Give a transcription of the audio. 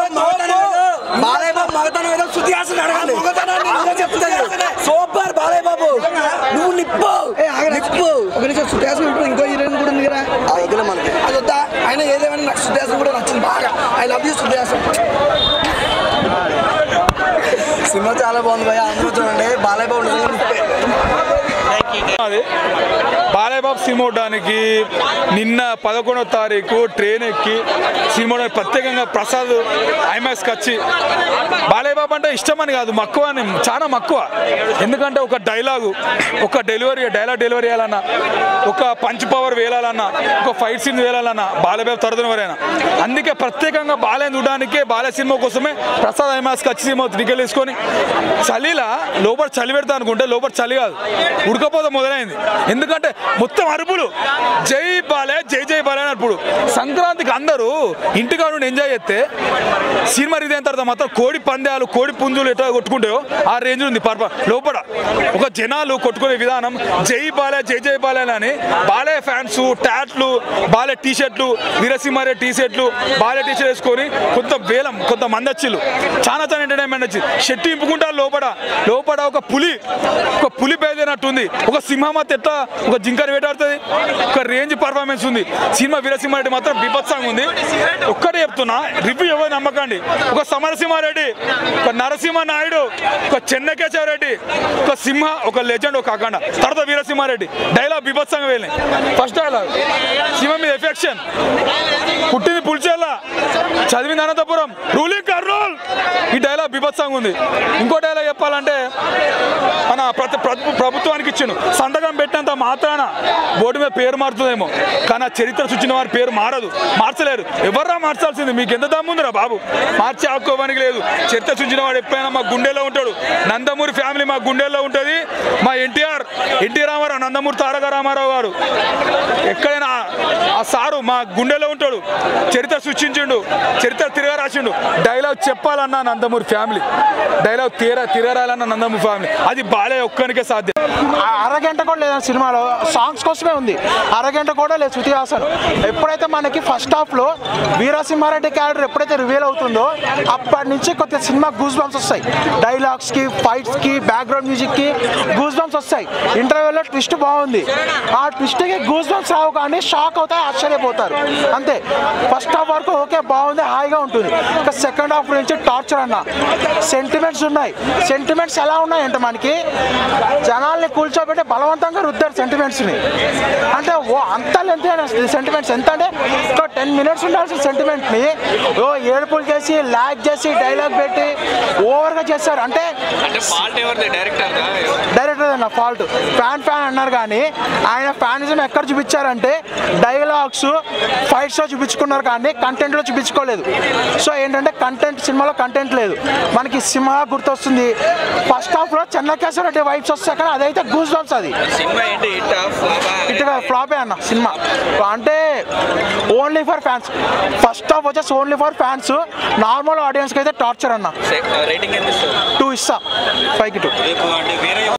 బాలయ్య బాబు మగతనం ఏదో శృతి హాసన్ అడగండి అదే చెప్తాను సూపర్ బాలయ్య బాబు నువ్వు నిప్పు నిప్పు ఒక నిమిషం సుధాసం ఇప్పుడు ఇంకో హీరోయిన్ కూడా ఉంది కదా ఆ వదిలే మనకి అది వద్దా ఆయన ఏదేమైనా నాకు సుధాసం కూడా నచ్చింది బాగా ఐ లవ్ యూ సుధాసం సినిమా చాలా బాగుంది భయ అందరూ చూడండి బాలయ్య బాబు నిజంగా నిప్పే అది బాలయ్యబాబు సినిమా చూడడానికి నిన్న పదకొండో తారీఖు ట్రైన్ ఎక్కి సినిమా చూడడానికి ప్రత్యేకంగా ప్రసాద్ ఐమాక్స్కి వచ్చి బాలయ్యబాబు అంటే ఇష్టమని కాదు మక్కువ అని చాలా మక్కువ ఎందుకంటే ఒక డైలాగు ఒక డెలివరీ డైలాగ్ డెలివరీ చేయాలన్నా ఒక పంచ్ పవర్ వేయాలన్నా ఒక ఫైట్ సీన్ వేయాలన్నా బాలయ్యబాబు తరదన వరైనా అందుకే ప్రత్యేకంగా బాలయ్య చూడడానికి బాలయ్య సినిమా కోసమే ప్రసాద్ ఐమాక్స్కి వచ్చి సినిమా టికెట్ తీసుకొని చలిలా లోపల చలి పెడతా అనుకుంటే లోపల చలి కాదు ఉడకపోతే మొదలైంది ఎందుకంటే మొత్తం అరుపులు జై బాలే జై జై బాలే అని అరుపుడు సంక్రాంతికి అందరూ ఇంటికాడ నుండి ఎంజాయ్ చేస్తే సినిమా రిలీజ్ అయిన తర్వాత మాత్రం కోడి పందాలు కోడి పుంజులు ఎట్లా కొట్టుకుంటాయో ఆ రేంజ్ ఉంది పర్ప లోపల ఒక జనాలు కొట్టుకునే విధానం జై బాలే జై జై బాలే అని బాలే ఫ్యాన్స్ టాట్లు బాలే టీ షర్ట్లు వీరసింహారే టీ షర్ట్లు బాలే టీ షర్ట్ వేసుకొని కొంత వేలం కొంత మంది వచ్చిళ్ళు చాలా చాలా ఎంటర్టైన్మెంట్ వచ్చి షెట్టి ఇంపుకుంటారు లోపల లోపల ఒక పులి ఒక పులి బయలుదేరినట్టుంది ఒక సింహమత ఎట్లా ఒక జింకని వేటాడుతుంది ఒక రేంజ్ పర్ఫార్మెన్స్ ఉంది సినిమా వీరసింహారెడ్డి మాత్రం బిభత్సంగా ఉంది ఒక్కటే చెప్తున్నా రివ్యూ ఎవరు నమ్మకండి ఒక సమరసింహారెడ్డి ఒక నరసింహ నాయుడు ఒక చెన్నకేశవరెడ్డి ఒక సింహ ఒక లెజెండ్ ఒక అఖండ తర్వాత వీరసింహారెడ్డి డైలాగ్ బిభత్సంగా వెళ్ళి ఫస్ట్ డైలాగ్ సింహ మీద ఎఫెక్షన్ పుట్టింది పులిచేల్ల చదివింది అనంతపురం రూలింగ్ కర్నూల్ ఈ డైలాగ్ బిభత్సంగా ఉంది ఇంకో డైలాగ్ చెప్పాలంటే మన ప్రతి ప్రభు- ప్రభుత్వానికి ఇచ్చిండు సంతకం పెట్టినంత మాత్రాన బోర్డు మీద పేరు మారుతుందేమో కానీ ఆ చరిత్ర సూచిన వారి పేరు మారదు మార్చలేరు ఎవర్రా మార్చాల్సింది మీకు ఎంత దమ్ముందిరా బాబు మార్చే ఆక్కోవానికి లేదు చరిత్ర సూచిన వాడు ఎప్పుడైనా మా గుండెలో ఉంటాడు నందమూరి ఫ్యామిలీ మా గుండెల్లో ఉంటుంది మా ఎన్టీఆర్ ఎన్టీ రామారావు నందమూరి తారక రామారావు గారు ఎక్కడైనా ఆ- ఆ సారు మా గుండెలో ఉంటాడు చరిత్ర సృష్టించిండు చరిత్ర తిరగా రాసిండు డైలాగ్ చెప్పాలన్నా నందమూరి ఫ్యామిలీ డైలాగ్ తీర తిరగాలన్న నందమూరి ఫ్యామిలీ అది బాలే ఒక్కనికే సాధ్యం ఆ అరగంట కూడా లేదా సినిమాలో సాంగ్స్ కోసమే ఉంది అరగంట కూడా లేదు శృతి హాసన్ ఎప్పుడైతే మనకి ఫస్ట్ హాఫ్ లో వీరసింహారెడ్డి క్యారెక్టర్ ఎప్పుడైతే రివీల్ అవుతుందో అప్పటి నుంచి కొత్త సినిమా గూస్ బంప్స్ వస్తాయి డైలాగ్స్ కి ఫైట్స్ కి బ్యాక్గ్రౌండ్ మ్యూజిక్ కి గూస్ బంప్స్ వస్తాయి ఇంటర్వ్యూలో ట్విస్ట్ బాగుంది ఆ ట్విస్ట్ కి గూస్ బంప్స్ రావు కానీ షాక్ అవుతాయి ఆశ్చర్యపోతారు అంతే ఫస్ట్ హాఫ్ వరకు ఓకే బాగుంది హాయిగా ఉంటుంది ఇక సెకండ్ హాఫ్ నుంచి టార్చర్ అన్న సెంటిమెంట్స్ ఉన్నాయి సెంటిమెంట్స్ ఎలా ఉన్నాయంటే మనకి జనాల్ని కూర్చోబెట్టి బలవంతంగా రుద్దారు సెంటిమెంట్స్ని అంటే ఓ అంత లెంత్ సెంటిమెంట్స్ ఎంత అంటే ఒక టెన్ మినిట్స్ ఉండాల్సిన సెంటిమెంట్ని ఓ ఏడుపులు చేసి లాగ్ చేసి డైలాగ్ పెట్టి ఓవర్గా చేస్తారు అంటే అంటే ఫాల్ట్ ఎవరిది డైరెక్టర్ డైరెక్టర్ అన్న ఫాల్ట్ ఫ్యాన్ ఫ్యాన్ అన్నారు కానీ ఆయన ఫ్యానిజం ఎక్కడ చూపించారంటే డైలాగ్స్ ఫైట్స్ లో చూపించుకున్నారు కానీ కంటెంట్ లో చూపించుకోలేదు సో ఏంటంటే కంటెంట్ సినిమాలో కంటెంట్ లేదు మనకి సింహ గుర్తొస్తుంది ఫస్ట్ హాఫ్ లో చెన్నకేశ్వర వైబ్స్ వస్తాయి కానీ అదైతే గూస్ బంప్స్ అది సినిమా ఏంటి హిట్ ఫ్లాప్ ఇటుగా ఫ్లాపే అన్న సినిమా అంటే only for fans first half వచ్చేసి ఓన్లీ ఫర్ ఫ్యాన్స్ నార్మల్ ఆడియన్స్కి అయితే టార్చర్ అన్న రేటింగ్ ఎంత ఇస్తారు టూ ఇస్తా ఫైవ్కి టూ రేపు అంటే వేరే